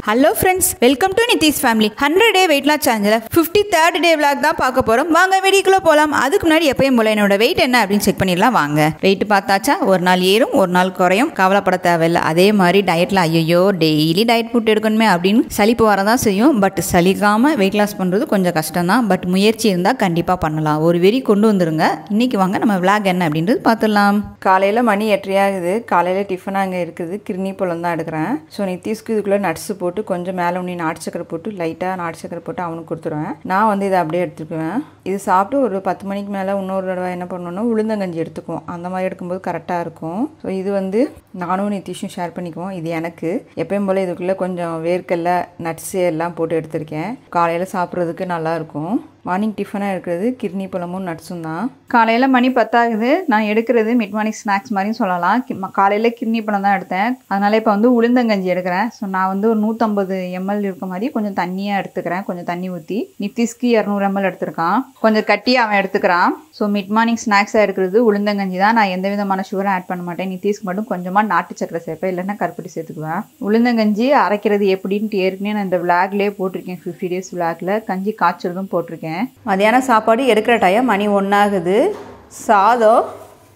hello friends welcome to Nitish family hundred day weight loss சேனலில் fifty third day vlog தான் பார்க்க போகிறோம் வாங்க வெடிக்குள்ளே போகலாம் அதுக்கு முன்னாடி எப்பயும் போல என்னோட வெயிட் என்ன அப்படின்னு செக் பண்ணிடலாம் வாங்க வெயிட் பார்த்தாச்சா ஒரு நாள் ஏறும் ஒரு நாள் குறையும் கவலைப்பட தேவையில்லை அதே மாதிரி டயட்டில் ஐயோ டெய்லி டயட் ஃபுட் எடுக்கணுமே அப்படின்னு சலிப்பு வரதான் செய்யும் பட் சலிக்காமல் வெயிட் லாஸ் பண்ணுறது கொஞ்சம் கஷ்டம் தான் பட் முயற்சி இருந்தால் கண்டிப்பாக பண்ணலாம் ஒரு வெறி கொண்டு வந்துருங்க இன்னைக்கு வாங்க நம்ம விளாக் என்ன அப்படின்றது பார்த்துடலாம் காலையில் மணி எட்டரையாகுது காலையில் டிஃபன் அங்கே இருக்குது கிருணி பழம் தான் எடுக்கிறேன் ஸோ நித்திஷ்க்கு இதுக்குள்ளே நட்ஸ் போட்டு கொஞ்சம் மேலே உண்ணி நாட்டு சக்கரை போட்டு லைட்டாக நாட்டு சக்கரை போட்டு அவனுக்கு கொடுத்துருவேன் நான் வந்து இதை அப்படியே எடுத்துக்குவேன் இது சாப்பிட்டு ஒரு பத்து மணிக்கு மேலே இன்னொரு தடவை என்ன பண்ணணும்னா உளுந்தங்கஞ்சி எடுத்துக்குவோம் அந்த மாதிரி எடுக்கும்போது கரெக்டாக இருக்கும் ஸோ இது வந்து நானும் நித்திஷும் ஷேர் பண்ணிக்குவோம் இது எனக்கு எப்பயும் போல் இதுக்குள்ளே கொஞ்சம் வேர்க்கல்ல நட்ஸு எல்லாம் போட்டு எடுத்திருக்கேன் காலையில் சாப்பிட்றதுக்கு நல்லாயிருக்கும் மார்னிங் டிஃபனாக இருக்கிறது கிர்னி பழமும் நட்ஸும் தான் காலையில் மணி பத்தாகுது நான் எடுக்கிறது மிட் மார்னிங் ஸ்நாக்ஸ் மாதிரியும் சொல்லலாம் கி- ம- காலையில் கிர்னி பழம் தான் எடுத்தேன் அதனால் இப்போ வந்து உளுந்தங்கஞ்சி எடுக்கிறேன் ஸோ நான் வந்து ஒரு நூற்றம்பது எம்எல் இருக்க மாதிரி கொஞ்சம் தண்ணியாக எடுத்துக்கிறேன் கொஞ்சம் தண்ணி ஊற்றி நித்திஷ்க்கு இரநூறு எம்எல் எடுத்திருக்கான் கொஞ்சம் கட்டியாக அவன் எடுத்துக்கிறான் ஸோ மிட் மார்னிங் ஸ்நாக்ஸாக இருக்கிறது உளுந்தங்கஞ்சி தான் நான் எந்த விதமான சுகரும் ஆட் பண்ண மாட்டேன் நித்திஷ்க்கு மட்டும் கொஞ்சமாக நாட்டு சக்கரை சேர்ப்பேன் இல்லைன்னா கருப்பட்டி சேர்த்துக்குவேன் உளுந்தங்கஞ்சி அரைக்கிறது எப்படின்ட்டு ஏற்கனவே நான் இந்த விளாக்லேயே போட்டிருக்கேன் ஃபிஃப்டி டேஸ் விளாக்ல கஞ்சி காய்ச்சறதும் போட்டிருக்கேன் மதியானம் சாப்பாடு எடுக்கிற டைம் மணி ஒன்றாகுது சாதம்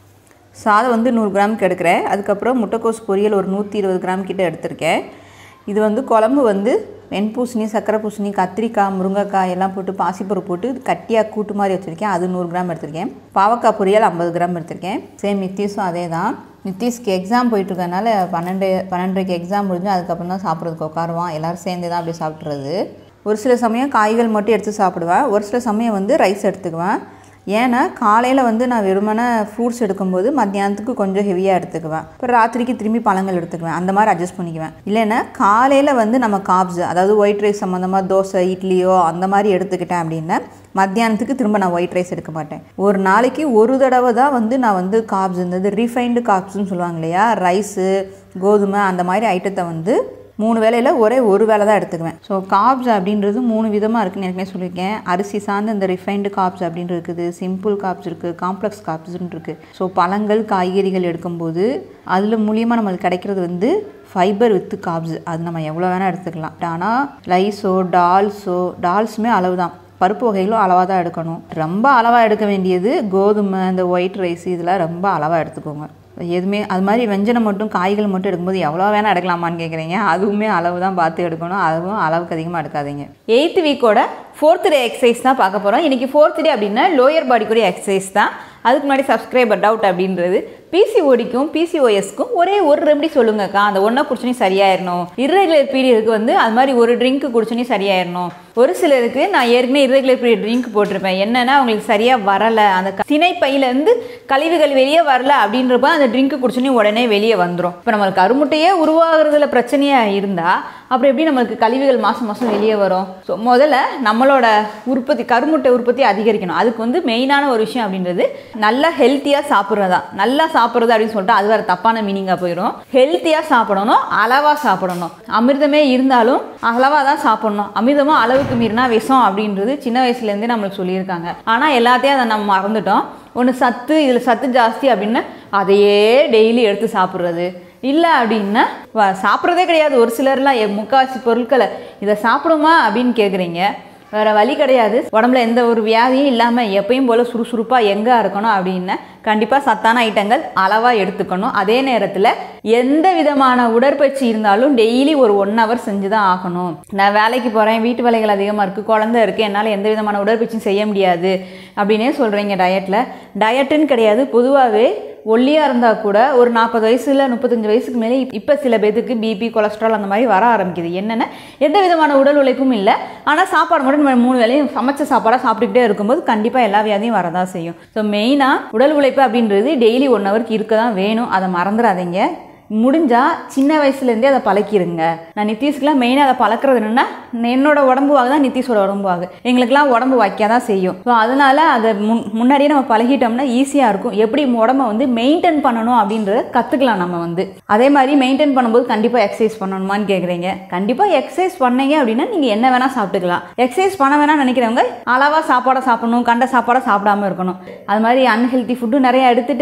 சாதம் வந்து நூறு கிராமுக்கு எடுக்கிறேன் அதுக்கப்புறம் முட்டைக்கோஸ் பொரியல் ஒரு நூற்றி இருபது கிராம் கிட்ட எடுத்திருக்கேன் இது வந்து குழம்பு வந்து வெண்பூசணி சக்கரை பூசணி கத்திரிக்காய் முருங்கைக்காய் எல்லாம் போட்டு பாசிப்பருப்பு போட்டு கட்டியாக கூட்டு மாதிரி வச்சுருக்கேன் அது நூறு கிராம் எடுத்திருக்கேன் பாவக்காய் பொரியல் ஐம்பது கிராம் எடுத்திருக்கேன் சேம் நித்திஷும் அதே தான் நித்திஷ்க்கு எக்ஸாம் போயிட்டுருக்கனால பன்னெண்டு பன்னெண்டரைக்கு எக்ஸாம் முடிஞ்சு அதுக்கப்புறம் தான் சாப்பிட்றதுக்கு உட்காருவான் எல்லோரும் சேர்ந்து தான் அப்படியே சாப்பிட்றது ஒரு சில சமயம் காய்கள் மட்டும் எடுத்து சாப்பிடுவேன் ஒரு சில சமயம் வந்து ரைஸ் எடுத்துக்குவேன் ஏன்னா காலையில் வந்து நான் வெறுமனே ஃப்ரூட்ஸ் எடுக்கும்போது மத்தியானத்துக்கு கொஞ்சம் ஹெவியாக எடுத்துக்குவேன் அப்புறம் ராத்திரிக்கு திரும்பி பழங்கள் எடுத்துக்குவேன் அந்த மாதிரி அட்ஜஸ்ட் பண்ணிக்குவேன் இல்லைன்னா காலையில் வந்து நம்ம காப்ஸ் அதாவது ஒயிட் ரைஸ் சம்மந்தமாக தோசை இட்லியோ அந்த மாதிரி எடுத்துக்கிட்டேன் அப்படின்னா மத்தியானத்துக்கு திரும்ப நான் ஒயிட் ரைஸ் எடுக்க மாட்டேன் ஒரு நாளைக்கு ஒரு தடவை தான் வந்து நான் வந்து காப்ஸ் இந்த ரீஃபைண்டு காப்ஸ்னு சொல்லுவாங்க இல்லையா ரைஸு கோதுமை அந்த மாதிரி ஐட்டத்தை வந்து மூணு வேளையில் ஒரே ஒரு வேளை தான் எடுத்துக்குவேன் ஸோ காப்ஸ் அப்படின்றது மூணு விதமாக இருக்குன்னு ஏற்கனவே சொல்லியிருக்கேன் அரிசி சார்ந்த இந்த ரிஃபைண்டு காப்ஸ் அப்படின்னு இருக்குது சிம்பிள் காப்ஸ் இருக்குது காம்ப்ளெக்ஸ் காப்ஸ்னு இருக்குது ஸோ பழங்கள் காய்கறிகள் எடுக்கும்போது அதில் மூலியமாக நம்மளுக்கு கிடைக்கிறது வந்து ஃபைபர் வித்து காப்ஸ் அது நம்ம எவ்வளோ வேணால் எடுத்துக்கலாம் ஆனால் ரைஸோ டால்ஸோ டால்ஸுமே அளவு தான் பருப்பு வகைகளும் அளவாக தான் எடுக்கணும் ரொம்ப அளவாக எடுக்க வேண்டியது கோதுமை இந்த ஒயிட் ரைஸ் இதெல்லாம் ரொம்ப அளவாக எடுத்துக்கோங்க எதுவுமே அது மாதிரி வெஞ்சனம் மட்டும் காய்கள் மட்டும் எடுக்கும்போது எவ்வளோ வேணால் எடுக்கலாமான்னு கேட்குறீங்க அதுவுமே அளவு தான் பார்த்து எடுக்கணும் அதுவும் அளவுக்கு அதிகமாக எடுக்காதீங்க எயித்து வீக்கோட ஃபோர்த் டே எக்ஸசைஸ் தான் பார்க்க போகிறோம் இன்றைக்கி ஃபோர்த் டே அப்படின்னா லோயர் பாடிக்குரிய எக்ஸசைஸ் தான் அதுக்கு முன்னாடி சப்ஸ்கிரைபர் டவுட் அப்படின்றது பிசிஓடிக்கும் பிசிஓஎஸ்க்கும் ஒரே ஒரு ரெமடி சொல்லுங்கக்கா அந்த ஒன்றை குடிச்சோன்னே சரியாயிடணும் irregular பீரியடுக்கு வந்து அது மாதிரி ஒரு ட்ரிங்க் குடிச்சோன்னே சரியாயிடணும் ஒரு சிலருக்கு நான் ஏற்கனவே irregular பீரியட் ட்ரிங்க் போட்டிருப்பேன் என்னன்னா அவங்களுக்கு சரியாக வரலை அந்த க- சினை பையிலேருந்து கழிவுகள் வெளியே வரல அப்படின்றப்ப அந்த ட்ரிங்க் குடிச்சோன்னே உடனே வெளியே வந்துடும் இப்போ நம்மளுக்கு கருமுட்டையே உருவாகிறதுல பிரச்சனையாக இருந்தால் அப்புறம் எப்படி நம்மளுக்கு கழிவுகள் மாதம் மாதம் வெளியே வரும் ஸோ முதல்ல நம்மளோட உற்பத்தி கருமுட்டை உற்பத்தி அதிகரிக்கணும் அதுக்கு வந்து மெயினான ஒரு விஷயம் அப்படின்றது நல்லா ஹெல்த்தியாக சாப்பிட்றதா நல்லா சாப்பிட்றது அப்படின்னு சொல்லிட்டு அது வேறு தப்பான மீனிங்காக போயிடும் ஹெல்த்தியாக சாப்பிடணும் அளவாக சாப்பிடணும் அமிர்தமே இருந்தாலும் அளவாக தான் சாப்பிடணும் அமிர்தமும் அளவுக்கு மீறினா விஷம் அப்படின்றது சின்ன வயசுலேருந்தே நம்மளுக்கு சொல்லியிருக்காங்க ஆனால் எல்லாத்தையும் அதை நம்ம மறந்துட்டோம் ஒன்று சத்து இதில் சத்து ஜாஸ்தி அப்படின்னா அதையே டெய்லி எடுத்து சாப்பிட்றது இல்லை அப்படின்னா வ- சாப்பிட்றதே கிடையாது ஒரு சிலர்லாம் எ- முக்காவாசி பொருட்களை இதை சாப்பிடுமா அப்படின்னு கேட்குறீங்க வேறு வழி கிடையாது உடம்புல எந்த ஒரு வியாதியும் இல்லாமல் எப்பயும் போல் சுறுசுறுப்பாக எங்கே இருக்கணும் அப்படின்னா கண்டிப்பாக சத்தான ஐட்டங்கள் அளவாக எடுத்துக்கணும் அதே நேரத்தில் எந்த விதமான உடற்பயிற்சி இருந்தாலும் டெய்லி ஒரு ஒன் ஹவர் செஞ்சு தான் ஆகணும் நான் வேலைக்கு போகிறேன் வீட்டு வேலைகள் அதிகமாக இருக்குது குழந்தை இருக்குது என்னால் எந்த விதமான உடற்பயிற்சியும் செய்ய முடியாது அப்படின்னே சொல்கிறீங்க டயட்டில் டயட்டுன்னு கிடையாது பொதுவாகவே ஒல்லியாக இருந்தால் கூட ஒரு நாற்பது வயசுல முப்பத்தஞ்சு வயசுக்கு மேலே இப்போ சில பேத்துக்கு பிபி கொலஸ்ட்ரால் அந்த மாதிரி வர ஆரம்பிக்குது என்னென்ன எந்த விதமான உடல் உழைப்பும் இல்லை ஆனால் சாப்பாடு மட்டும் நம்ம மூணு வேளையும் சமைச்ச சாப்பாடாக சாப்பிட்டுக்கிட்டே இருக்கும்போது கண்டிப்பாக எல்லா வியாதியும் வரதான் செய்யும் ஸோ மெயினாக உடல் உழைப்பு அப்படின்றது டெய்லி ஒன் ஹவருக்கு இருக்க தான் வேணும் அதை மறந்துடாதீங்க முடிஞ்சா சின்ன வயசுலேருந்தே அதை பழக்கிடுங்க நான் நிதிஷ்க்குலாம் மெயினாக அதை பழக்கிறது என்னன்னா என்னோட உடம்புவாக தான் நிதிஷோட உடம்புவாகு எங்களுக்குலாம் உடம்பு வைக்க தான் செய்யும் ஸோ அதனால அதை முன் முன்னாடியே நம்ம பழகிட்டோம்னா ஈஸியாக இருக்கும் எப்படி உடம்ப வந்து மெயின்டைன் பண்ணணும் அப்படின்றத கற்றுக்கலாம் நம்ம வந்து அதே மாதிரி மெயின்டைன் பண்ணும்போது கண்டிப்பாக எக்ஸசைஸ் பண்ணணுமான்னு கேட்குறீங்க கண்டிப்பாக எக்ஸசைஸ் பண்ணீங்க அப்படின்னா நீங்கள் என்ன வேணால் சாப்பிட்டுக்கலாம் எக்ஸசைஸ் பண்ண வேணாம்னு நினைக்கிறவங்க அளவாக சாப்பாடை சாப்பிடணும் கண்ட சாப்பாடை சாப்பிடாம இருக்கணும் அது மாதிரி அன்ஹெல்தி ஃபுட்டு நிறைய எடுத்துட்டு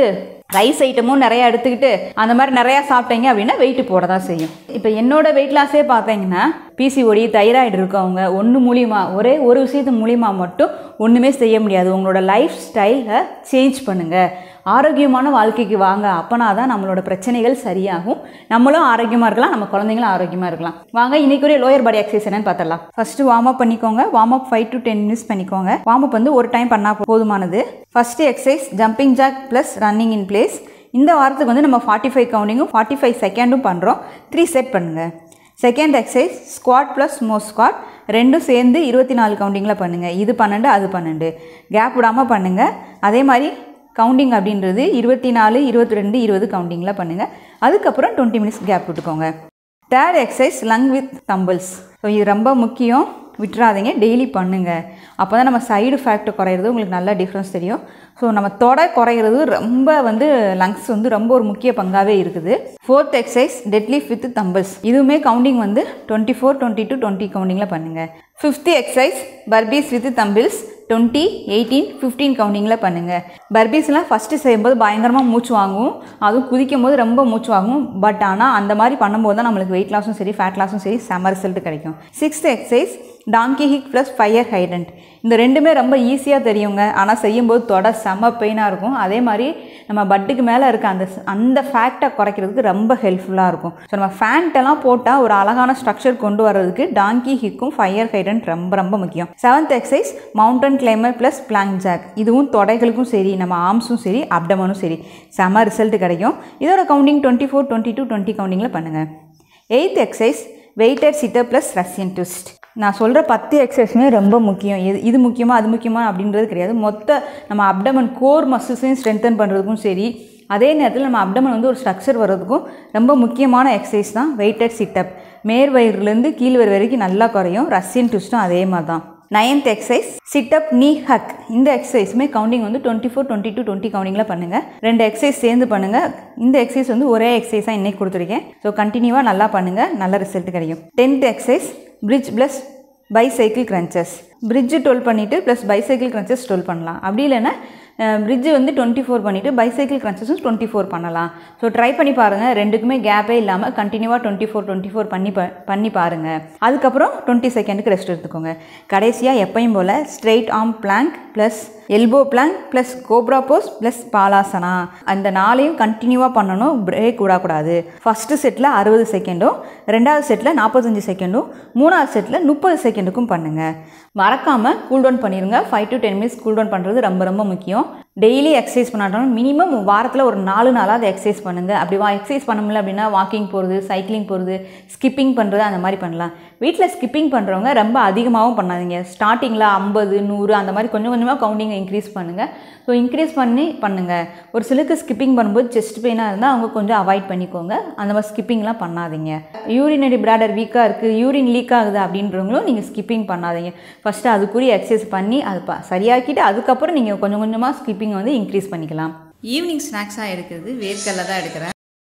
ரைஸ் ஐட்டமும் நிறையா எடுத்துக்கிட்டு அந்த மாதிரி நிறையா சாப்பிட்டீங்க அப்படின்னா வெயிட் போட தான் செய்யும் இப்போ என்னோட வெயிட் லாஸே பார்த்தீங்கன்னா பிசிஓடி தைராய்டு இருக்கவங்க ஒன்று மூலியமா ஒரே ஒரு விஷயத்து மூலியமா மட்டும் ஒன்றுமே செய்ய முடியாது உங்களோட லைஃப் ஸ்டைலை சேஞ்ச் பண்ணுங்கள் ஆரோக்கியமான வாழ்க்கைக்கு வாங்க அப்போனா தான் நம்மளோட பிரச்சனைகள் சரியாகும் நம்மளும் ஆரோக்கியமாக இருக்கலாம் நம்ம குழந்தைங்களும் ஆரோக்கியமாக இருக்கலாம் வாங்க இன்னைக்குரிய லோயர் பாடி எக்ஸசைஸ் என்னன்னு பார்த்தலாம் ஃபர்ஸ்ட் வார்ம் அப் பண்ணிக்கோங்க warm up five to ten minutes பண்ணிக்கோங்க வார்ம் அப் வந்து ஒரு டைம் பண்ணால் போதுமானது first exercise jumping jack plus running in place இந்த வாரத்துக்கு வந்து நம்ம ஃபார்ட்டி ஃபைவ் கவுண்டிங்கும் ஃபார்ட்டி ஃபைவ் செகண்டும் பண்ணுறோம் த்ரீ செட் பண்ணுங்கள் செகண்ட் எக்ஸசைஸ் ஸ்குவாட் ப்ளஸ் மோ ஸ்குவாட் ரெண்டும் சேர்ந்து இருபத்தி நாலு கவுண்டிங்கில் பண்ணுங்கள் இது பன்னெண்டு அது பன்னெண்டு கேப் விடாமல் பண்ணுங்கள் அதே மாதிரி கவுண்டிங் அப்படின்றது இருபத்தி நாலு இருபத்தி ரெண்டு இருபது கவுண்டிங்கில் பண்ணுங்கள் அதுக்கப்புறம் டுவெண்ட்டி மினிட்ஸ் கேப் விட்டுக்கோங்க third exercise lunge with dumbbells so இது ரொம்ப முக்கியம் விட்டுறாதீங்க டெய்லி பண்ணுங்கள் அப்போ தான் நம்ம சைடு ஃபேக்ட் குறையிறது உங்களுக்கு நல்ல டிஃப்ரென்ஸ் தெரியும் ஸோ நம்ம தொடை குறையிறது ரொம்ப வந்து லங்ஸ் வந்து ரொம்ப ஒரு முக்கிய பங்காகவே இருக்குது fourth exercise deadlift with dumbbells இதுவுமே கவுண்டிங் வந்து twenty four twenty two twenty கவுண்டிங்கில் பண்ணுங்கள் fifth exercise burpees with dumbbells twenty eighteen fifteen கவுண்டிங்கில் பண்ணுங்கள் பர்பீஸ்லாம் ஃபஸ்ட்டு செய்யும்போது பயங்கரமாக மூச்சு வாங்கும் அதுவும் குதிக்கும் போது ரொம்ப மூச்சு வாங்கும் பட் ஆனால் அந்த மாதிரி பண்ணும்போது தான் நம்மளுக்கு வெயிட் லாஸும் சரி ஃபேட் லாஸும் சரி செம ரிசல்ட் கிடைக்கும் sixth exercise donkey kick plus fire hydrant இந்த ரெண்டுமே ரொம்ப ஈஸியாக தெரியுங்க ஆனால் செய்யும்போது தொட செம பெயினாக இருக்கும் அதே மாதிரி நம்ம பட்டுக்கு மேலே இருக்க அந்த அந்த ஃபேக்டை குறைக்கிறதுக்கு ரொம்ப ஹெல்ப்ஃபுல்லாக இருக்கும் ஸோ நம்ம ஃபேண்ட்டெல்லாம் போட்டால் ஒரு அழகான ஸ்ட்ரக்சர் கொண்டு வர்றதுக்கு டாங்கி ஹிக்கும் ஃபயர் ஹைடண்ட் ரொம்ப ரொம்ப முக்கியம் seventh exercise mountain climber plus plank jack இதுவும் தொடைகளுக்கும் சரி நம்ம ஆர்ம்ஸும் சரி அப்டமனும் சரி செம ரிசல்ட் கிடைக்கும் இதோட counting twenty four twenty two twenty கவுண்டிங்கில் பண்ணுங்கள் eighth exercise weighted sitter plus Russian twist நான் சொல்கிற பத்து எக்ஸசைஸுமே ரொம்ப முக்கியம் இது இது முக்கியமா அது முக்கியமா அப்படின்றது கிடையாது மொத்த நம்ம அப்டமன் கோர் மசில்ஸையும் ஸ்ட்ரென்தன் பண்ணுறதுக்கும் சரி அதே நேரத்தில் நம்ம அப்டமன் வந்து ஒரு ஸ்ட்ரக்சர் வர்றதுக்கும் ரொம்ப முக்கியமான எக்ஸசைஸ் தான் வெயிட்டட் சிட்டப் மேல் வயிறுலேருந்து கீழ் வயிறு வரைக்கும் நல்லா குறையும் ரஷ்யன் ட்விஸ்ட்டும் அதே மாதிரி தான் நைன்த் எக்ஸசைஸ் சிட்டப் நீ ஹக் இந்த எக்ஸசைஸுமே கவுண்டிங் வந்து twenty four twenty two twenty கவுண்டிங்கில் பண்ணுங்கள் ரெண்டு எக்ஸசைஸ் சேர்ந்து பண்ணுங்கள் இந்த எக்ஸசைஸ் வந்து ஒரே எக்ஸசைஸாக இன்னைக்கு கொடுத்துருக்கேன் ஸோ கண்டினியூவாக நல்லா பண்ணுங்கள் நல்ல ரிசல்ட் கிடைக்கும் tenth exercise bridge plus bicycle crunches bridge டோல் பண்ணிவிட்டு ப்ளஸ் பைசைக்கிள் கிரன்ச்சஸ் டோல் பண்ணலாம் அப்படி இல்லைன்னா பிரிட்ஜு வந்து டுவெண்ட்டி ஃபோர் பண்ணிவிட்டு பைசைக்கிள் கிரன்ச்சஸும் டுவெண்ட்டி ஃபோர் பண்ணலாம் ஸோ ட்ரை பண்ணி பாருங்கள் ரெண்டுக்குமே கேப்பே இல்லாமல் கண்டினியூவாக டுவெண்ட்டி ஃபோர் டுவெண்ட்டி ஃபோர் பண்ணி ப பண்ணி பாருங்கள் அதுக்கப்புறம் டுவெண்ட்டி செகண்டுக்கு ரெஸ்ட் எடுத்துக்கோங்க கடைசியாக எப்பயும் போல் straight arm plank plus elbow plank plus cobra pose plus balasana அந்த நாளையும் கண்டினியூவாக பண்ணணும் பிரேக் விடக்கூடாது ஃபஸ்ட்டு செட்டில் அறுபது செகண்டும் ரெண்டாவது செட்டில் நாற்பத்தஞ்சு செகண்டும் மூணாவது செட்டில் முப்பது செகண்டுக்கும் பண்ணுங்கள் மறக்காமல் கூல் டவுன் பண்ணிடுங்க five to ten minutes cool down பண்ணுறது ரொம்ப ரொம்ப முக்கியம் டெய்லி எக்ஸசைஸ் பண்ணாட்டாலும் மினிமம் வாரத்தில் ஒரு நாலு நாளாக அதை எக்ஸசைஸ் பண்ணுங்கள் அப்படி வா எக்ஸசைஸ் பண்ண முடியல அப்படின்னா வாக்கிங் போகிறது சைக்கிளிங் போகிறது ஸ்கிப்பிங் பண்ணுறது அந்த மாதிரி பண்ணலாம் வீட்டில் ஸ்கிப்பிங் பண்ணுறவங்க ரொம்ப அதிகமாகவும் பண்ணாதீங்க ஸ்டார்டிங்கில் ஐம்பது நூறு அந்த மாதிரி கொஞ்சம் கொஞ்சமாக கவுண்டிங்கை இன்க்ரீஸ் பண்ணுங்கள் ஸோ இன்க்ரீஸ் பண்ணி பண்ணுங்கள் ஒரு சிலருக்கு ஸ்கிப்பிங் பண்ணும்போது செஸ்ட் பெயினாக இருந்தால் அவங்க கொஞ்சம் அவாய்ட் பண்ணிக்கோங்க அந்த மாதிரி ஸ்கிப்பிங்லாம் பண்ணாதீங்க யூரினரி பிளாடர் வீக்காக இருக்குது யூரின் லீக் ஆகுது அப்படின்றவங்களும் நீங்கள் ஸ்கிப்பிங் பண்ணாதீங்க ஃபஸ்ட்டு அதுக்குரிய எக்ஸசைஸ் பண்ணி அது ப சரியாக்கிட்டு அதுக்கப்புறம் நீங்கள் கொஞ்சம் கொஞ்சமாக ஸ்கிப்பிங்கை வந்து இன்க்ரீஸ் பண்ணிக்கலாம் ஈவினிங் ஸ்நாக்ஸாக எடுக்கிறது வேர்க்கடலை தான் எடுக்கிறேன்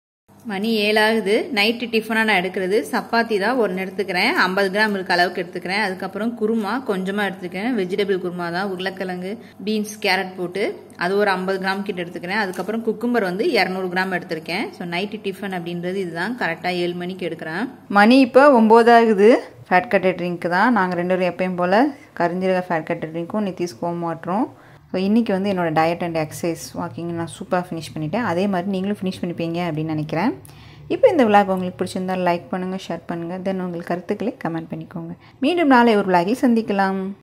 மணி ஏழாகுது நைட்டு டிஃபனாக நான் எடுக்கிறது சப்பாத்தி தான் ஒன்று எடுத்துக்கிறேன் ஐம்பது கிராம் இருக்க அளவுக்கு எடுத்துக்கிறேன் அதுக்கப்புறம் குருமா கொஞ்சமாக எடுத்துக்கிறேன் வெஜிடபிள் குருமா தான் உருளைக்கிழங்கு பீன்ஸ் கேரட் போட்டு அது ஒரு ஐம்பது கிராம் கிட்ட எடுத்துக்கிறேன் அதுக்கப்புறம் குக்கும்பர் வந்து இரநூறு கிராம் எடுத்திருக்கேன் ஸோ நைட்டு டிஃபன் அப்படின்றது இதுதான் கரெக்டாக ஏழு மணிக்கு எடுக்கிறேன் மணி இப்போ ஒம்போதாகுது ஃபேட் கட்டட் ட்ரிங்க் தான் நாங்கள் ரெண்டு பேரும் எப்பயும் போல் கரிஞ்சீரக ஃபேட் கட்டட் ட்ரிங்க்கும் நித்திஸ் கோமாட்டுறோம் ஸோ இன்றைக்கி வந்து என்னோடய டயட் அண்ட் எக்ஸசைஸ் வாக்கிங் நான் சூப்பராக ஃபினிஷ் பண்ணிட்டேன் அதே மாதிரி நீங்களும் ஃபினிஷ் பண்ணிப்பீங்க அப்படின்னு நினைக்கிறேன் இப்போ இந்த விளாக் உங்களுக்கு பிடிச்சிருந்தால் லைக் பண்ணுங்கள் ஷேர் பண்ணுங்கள் தென் உங்கள் கருத்துக்களை கமெண்ட் பண்ணிக்கோங்க மீண்டும் நாளை ஒரு விளாகில் சந்திக்கலாம்